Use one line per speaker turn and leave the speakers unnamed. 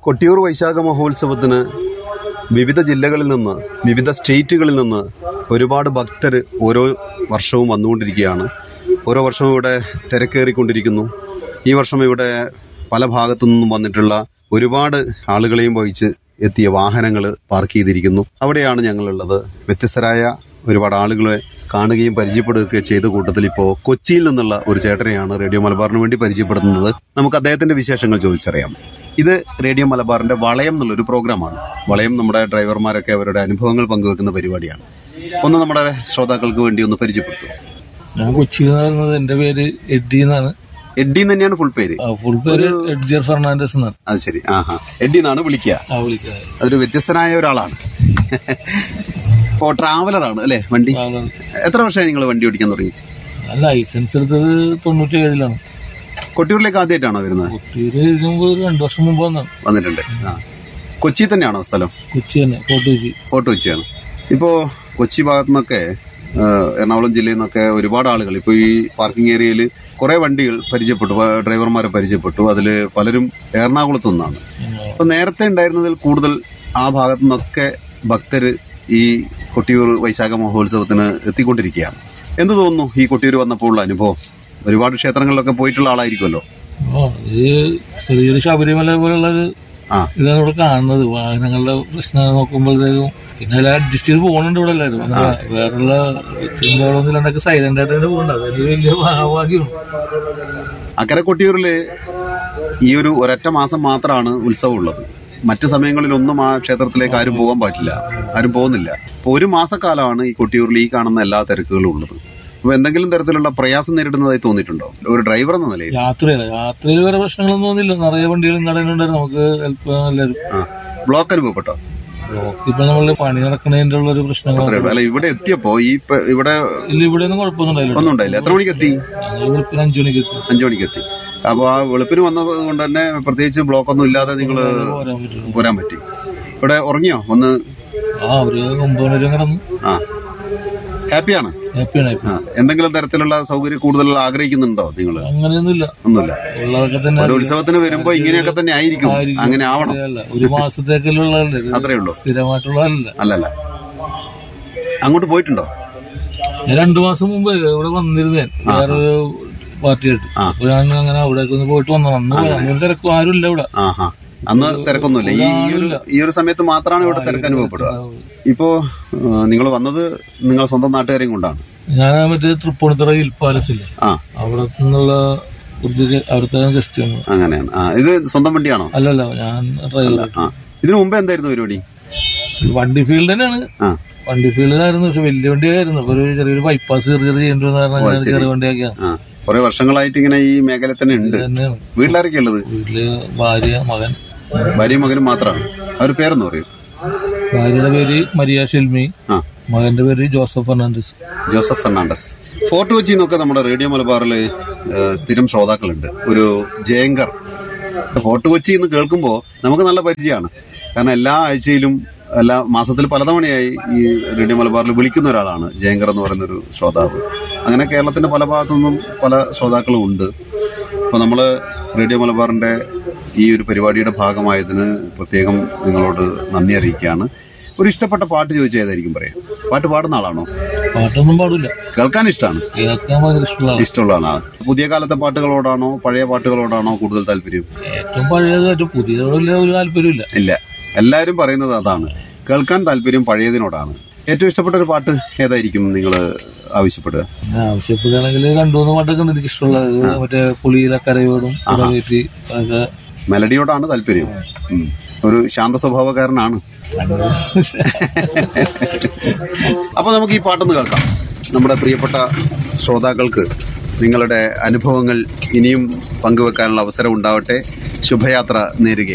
കൊട്ടിയൂർ വൈശാഖ മഹോത്സവത്തിന് വിവിധ ജില്ലകളിൽ നിന്ന് വിവിധ സ്റ്റേറ്റുകളിൽ നിന്ന് ഒരുപാട് ഭക്തർ ഓരോ വർഷവും വന്നുകൊണ്ടിരിക്കുകയാണ് ഓരോ വർഷവും ഇവിടെ തിരക്കേറിക്കൊണ്ടിരിക്കുന്നു ഈ വർഷം ഇവിടെ പല ഭാഗത്തു നിന്നും വന്നിട്ടുള്ള ഒരുപാട് ആളുകളെയും വഹിച്ച് എത്തിയ വാഹനങ്ങൾ പാർക്ക് ചെയ്തിരിക്കുന്നു അവിടെയാണ് ഞങ്ങളുള്ളത് വ്യത്യസ്തരായ ഒരുപാട് ആളുകളെ കാണുകയും പരിചയപ്പെടുകയൊക്കെ ചെയ്ത കൂട്ടത്തിൽ ഇപ്പോൾ കൊച്ചിയിൽ നിന്നുള്ള ഒരു ചേട്ടനെയാണ് റേഡിയോ മലബാറിന് വേണ്ടി പരിചയപ്പെടുത്തുന്നത് നമുക്ക് അദ്ദേഹത്തിന്റെ വിശേഷങ്ങൾ ചോദിച്ചറിയാം ഇത് റേഡിയോ മലബാറിന്റെ വളയം എന്നുള്ളൊരു പ്രോഗ്രാമാണ് വളയം നമ്മുടെ ഡ്രൈവർമാരൊക്കെ അവരുടെ അനുഭവങ്ങൾ പങ്കുവെക്കുന്ന പരിപാടിയാണ് ഒന്ന് നമ്മുടെ ശ്രോതാക്കൾക്ക് വേണ്ടി ഒന്ന് പരിചയപ്പെടുത്തും
ഞാൻ കൊച്ചിയിൽ നിന്ന് വരുന്നത് എന്റെ പേര് എഡ്ഡി എന്നാണ്
എഡ്ഡി എന്ന് തന്നെയാണ് ഫുൾ പേര്
ഫുൾ പേര് എഡ്ജിയർ ഫെർണാണ്ടസ് എന്നാണ്
അത് ശരി ആഹാ എഡ്ഡി എന്നാണ് വിളിക്കുക
ആ വിളിക്കുന്നത്
അതൊരു വ്യത്യസ്തനായ ഒരാളാണ് ഇപ്പോ ട്രാവലറാണ് അല്ലേ വണ്ടി
ആ,
എത്ര വർഷമായി നിങ്ങൾ വണ്ടി ഓടിക്കാൻ തുടങ്ങി
ഞാൻ ലൈസൻസ് എടുത്തത് തൊണ്ണൂറ്റി ഏഴിലാണ്
കൊട്ടിയൂരിലേക്ക് ആദ്യമായിട്ടാണോ വരുന്നത്
കൊച്ചിയിൽ ഇതിനു മുമ്പ് ഒരു രണ്ടു വർഷം മുമ്പ് വന്നാണ്
വന്നിട്ടുണ്ട് ആ കൊച്ചി തന്നെയാണോ സ്ഥലം
കൊച്ചി തന്നെ ഫോർട്ട് കൊച്ചി
ഫോർട്ട് കൊച്ചിയാണ് ഇപ്പോൾ കൊച്ചി ഭാഗത്തു നിന്നൊക്കെ ആ, എറണാകുളം ജില്ലയിൽ നിന്നൊക്കെ ഒരുപാട് ആളുകൾ ഇപ്പോൾ ഈ പാർക്കിംഗ് ഏരിയയിൽ കുറേ വണ്ടികൾ പരിചയപ്പെട്ടു പ- ഡ്രൈവർമാരെ പരിചയപ്പെട്ടു അതിൽ പലരും എറണാകുളത്തു നിന്നാണ് അപ്പോൾ നേരത്തെ ഉണ്ടായിരുന്നതിൽ കൂടുതൽ ആ ഭാഗത്തു നിന്നൊക്കെ ഭക്തർ ഈ കൊട്ടിയൂർ വൈശാഖ മഹോത്സവത്തിന് എത്തിക്കൊണ്ടിരിക്കുകയാണ് എന്ത് തോന്നുന്നു ഈ കൊട്ടിയൂർ വന്നപ്പോൾ ഉള്ള അനുഭവം ഒരുപാട് ക്ഷേത്രങ്ങളിലൊക്കെ പോയിട്ടുള്ള ആളായിരിക്കുമല്ലോ
ആ ഇത് ചെറിയൊരു ശബരിമല പോലുള്ള ഒരു
ആ
ഇതാണ് ഇവിടെ കാണുന്നത് വാഹനങ്ങളുടെ പ്രശ്നം നോക്കുമ്പോഴത്തേക്കും പിന്നെ എല്ലാം അഡ്ജസ്റ്റ് ചെയ്ത് പോകുന്നുണ്ട് ഇവിടെ എല്ലാവരും അങ്ങനെ വേറെയുള്ള ചിന്തകളൊന്നും ഇല്ലാണ്ടൊക്കെ സൈലന്റ് ആയിട്ട് തന്നെ പോകുന്നുണ്ട് അതൊരു വലിയ ഭാഗ്യമാണ്
അക്കരെ കൊട്ടിയൂരിൽ ഈ ഒരു ഒരൊറ്റ മാസം മാത്രമാണ് ഉത്സവം ഉള്ളത് മറ്റു സമയങ്ങളിലൊന്നും ആ ക്ഷേത്രത്തിലേക്ക് ആരും പോകാൻ പറ്റില്ല ആരും പോകുന്നില്ല അപ്പോൾ ഒരു മാസക്കാലമാണ് ഈ കൊട്ടിയൂരിൽ ഈ കാണുന്ന എല്ലാ തിരക്കുകളും ഉള്ളത് അപ്പോൾ എന്തെങ്കിലും തരത്തിലുള്ള പ്രയാസം നേരിടുന്നതായി തോന്നിയിട്ടുണ്ടോ ഒരു ഡ്രൈവർ എന്ന നിലയിൽ
യാത്രയില്ല യാത്രയിൽ വേറെ പ്രശ്നങ്ങളൊന്നും തോന്നില്ല നിറയെ വണ്ടികളും കടയിലുണ്ടായിരുന്നു നമുക്ക് ഹെൽപ്പ് എല്ലാവരും
ആ ബ്ലോക്ക് അനുഭവപ്പെട്ടോ
ബ്ലോക്ക് ഇപ്പൊ നമ്മള് പണി നടക്കണതിന്റെ ഉള്ള ഒരു പ്രശ്നങ്ങൾ
അത്രേ ഉള്ളൂ. അല്ല ഇവിടെ എത്തിയപ്പോ ഈ പ- ഇവിടെ
ഇല്ല ഇവിടെ ഒന്നും കുഴപ്പമൊന്നും ഉണ്ടായില്ല
ഒന്നും ഉണ്ടായില്ല എത്ര മണിക്ക് എത്തി
ഞങ്ങൾ വെളുപ്പിന് അഞ്ചു മണിക്ക് എത്തി
അഞ്ചു മണിക്ക് എത്തി അപ്പോൾ ആ വെളുപ്പിന് വന്നത് കൊണ്ട് തന്നെ പ്രത്യേകിച്ച് ബ്ലോക്ക് ഒന്നും ഇല്ലാതെ നിങ്ങൾ
പോരാൻ പറ്റുള്ളൂ
പോരാൻ പറ്റി ഇവിടെ ഉറങ്ങിയോ ഒന്ന്
ആ ഒരു ഒമ്പത് മണി വരെ കിടന്നു
ആ ഹാപ്പിയാണ്
ഹാപ്പിയാണ് ഹാപ്പി
ആ എന്തെങ്കിലും തരത്തിലുള്ള സൗകര്യം കൂടുതൽ ആഗ്രഹിക്കുന്നുണ്ടോ നിങ്ങൾ
അങ്ങനെയൊന്നുമില്ല
ഒന്നുമില്ല
ഉള്ളതൊക്കെ തന്നെ
ഒരു ഉത്സവത്തിന് വരുമ്പോ ഇങ്ങനെയൊക്കെ തന്നെ ആയിരിക്കും അങ്ങനെ ആവണം
അല്ല ഒരു മാസത്തേക്കുള്ളതല്ലേ ഇത്
അത്രേ ഉള്ളൂ
സ്ഥിരമായിട്ടുള്ളതല്ല
അല്ലല്ല അങ്ങോട്ട് പോയിട്ടുണ്ടോ
ഞാൻ രണ്ടു മാസം മുമ്പ് ഇവിടെ വന്നിരുന്നേ വേറൊരു പാർട്ടിയായിട്ട് അപ്പൊ ഞാൻ അങ്ങനെ അവിടേക്ക് ഒന്ന് പോയിട്ട് വന്നു വന്നു അങ്ങനെ തിരക്കും ആരും ഇല്ല ഇവിടെ
ആ ഹാ അന്ന് തിരക്കൊന്നുമില്ല ഈ ഈ ഒരു ഈ ഒരു സമയത്ത് മാത്രമാണ് ഇവിടെ തിരക്ക് അനുഭവപ്പെടുക ഇപ്പോ നിങ്ങൾ വന്നത് നിങ്ങൾ സ്വന്തം നാട്ടുകാരെയും കൊണ്ടാണ്
ഞാൻ മറ്റേ തൃപ്പൂണിത്തുറ ഹിൽ പാലസ് ഇല്ലേ
ആ
അവിടെ നിന്നുള്ള കുറച്ച് അവിടുത്തെ ഗസ്റ്റ് ആണ്
അങ്ങനെയാണ് ആ ഇത് സ്വന്തം വണ്ടിയാണോ
അല്ലല്ല ഞാൻ ഡ്രൈവർ
ആ ഇതിനു മുമ്പ് എന്തായിരുന്നു പരിപാടി
വണ്ടി ഫീൽഡ് തന്നെയാണ്
ആ
വണ്ടി ഫീൽഡിലായിരുന്നു പക്ഷെ വലിയ വണ്ടിയായിരുന്നു അപ്പൊ ഒരു ചെറിയൊരു ബൈപ്പാസ് ചെറിയ ചെറിയ ചെയ്യേണ്ടി വന്ന കാരണം അങ്ങനെ ചെറിയ വണ്ടിയൊക്കെയാണ്
ആ കുറെ വർഷങ്ങളായിട്ട് ഇങ്ങനെ ഈ മേഖല തന്നെ ഉണ്ട്
തന്നെയാണ്
വീട്ടിലാരൊക്കെ ഉള്ളത്
വീട്ടില് ഭാര്യ മകൻ
ഭാര്യയും മകനും മാത്രമാണ് അവരുടെ പേരെന്ന് പറയും
ഭാര്യയുടെ പേര് മരിയ ഷെൽമി
ആ
മകന്റെ പേര് ജോസഫ് ഫെർണാണ്ടസ്
ജോസഫ് ഫെർണാണ്ടസ് ഫോർട്ട് കൊച്ചി എന്നൊക്കെ നമ്മുടെ റേഡിയോ മലബാറിൽ സ്ഥിരം ശ്രോതാക്കളുണ്ട് ഒരു ജയങ്കർ ഫോർട്ട് കൊച്ചി എന്ന് കേൾക്കുമ്പോൾ നമുക്ക് നല്ല പരിചയമാണ് കാരണം എല്ലാ ആഴ്ചയിലും എല്ലാ മാസത്തിൽ പലതവണയായി ഈ റേഡിയോ മലബാറിൽ വിളിക്കുന്ന ഒരാളാണ് ജയങ്കർ എന്ന് പറയുന്ന ഒരു ശ്രോതാവ് അങ്ങനെ കേരളത്തിന്റെ പല ഭാഗത്തു നിന്നും പല ശ്രോതാക്കളും ഉണ്ട് അപ്പോൾ നമ്മൾ റേഡിയോ മലബാറിന്റെ ഈ ഒരു പരിപാടിയുടെ ഭാഗമായതിന് പ്രത്യേകം നിങ്ങളോട് നന്ദി അറിയിക്കുകയാണ് ഒരു ഇഷ്ടപ്പെട്ട പാട്ട് ചോദിച്ചാൽ ഏതായിരിക്കും പറയാം പാട്ട് പാടുന്ന ആളാണോ
പാട്ടൊന്നും പാടില്ല
കേൾക്കാൻ ഇഷ്ടമാണ്
കേൾക്കാൻ ഭയങ്കര ഇഷ്ടമുള്ളതാണ്
ഇഷ്ടമുള്ളതാണ് പുതിയ കാലത്തെ പാട്ടുകളോടാണോ പഴയ പാട്ടുകളോടാണോ കൂടുതൽ താല്പര്യം
ഏറ്റവും പഴയത് ഏറ്റവും പുതിയതോടുള്ള ഒരു താല്പര്യമില്ല
ഇല്ല എല്ലാവരും പറയുന്നത് അതാണ് കേൾക്കാൻ താല്പര്യം പഴയതിനോടാണ് ഏറ്റവും ഇഷ്ടപ്പെട്ട ഒരു പാട്ട് ഏതായിരിക്കും നിങ്ങൾ ആവശ്യപ്പെടുക
പിന്നെ ആവശ്യപ്പെടുകയാണെങ്കിൽ രണ്ടു മൂന്ന് പാട്ടൊക്കെ ഉണ്ട് എനിക്ക് ഇഷ്ടമുള്ളത് മറ്റേ പുളിയിലെ കരയോടും കയറ്റി അതൊക്കെ
മെലഡിയോടാണ് താല്പര്യം ഉം. ഒരു ശാന്ത സ്വഭാവക്കാരനാണ് അപ്പൊ നമുക്ക് ഈ പാട്ടൊന്ന് കേൾക്കാം നമ്മുടെ പ്രിയപ്പെട്ട ശ്രോതാക്കൾക്ക് നിങ്ങളുടെ അനുഭവങ്ങൾ ഇനിയും പങ്കുവെക്കാനുള്ള അവസരം ഉണ്ടാവട്ടെ ശുഭയാത്ര നേരുക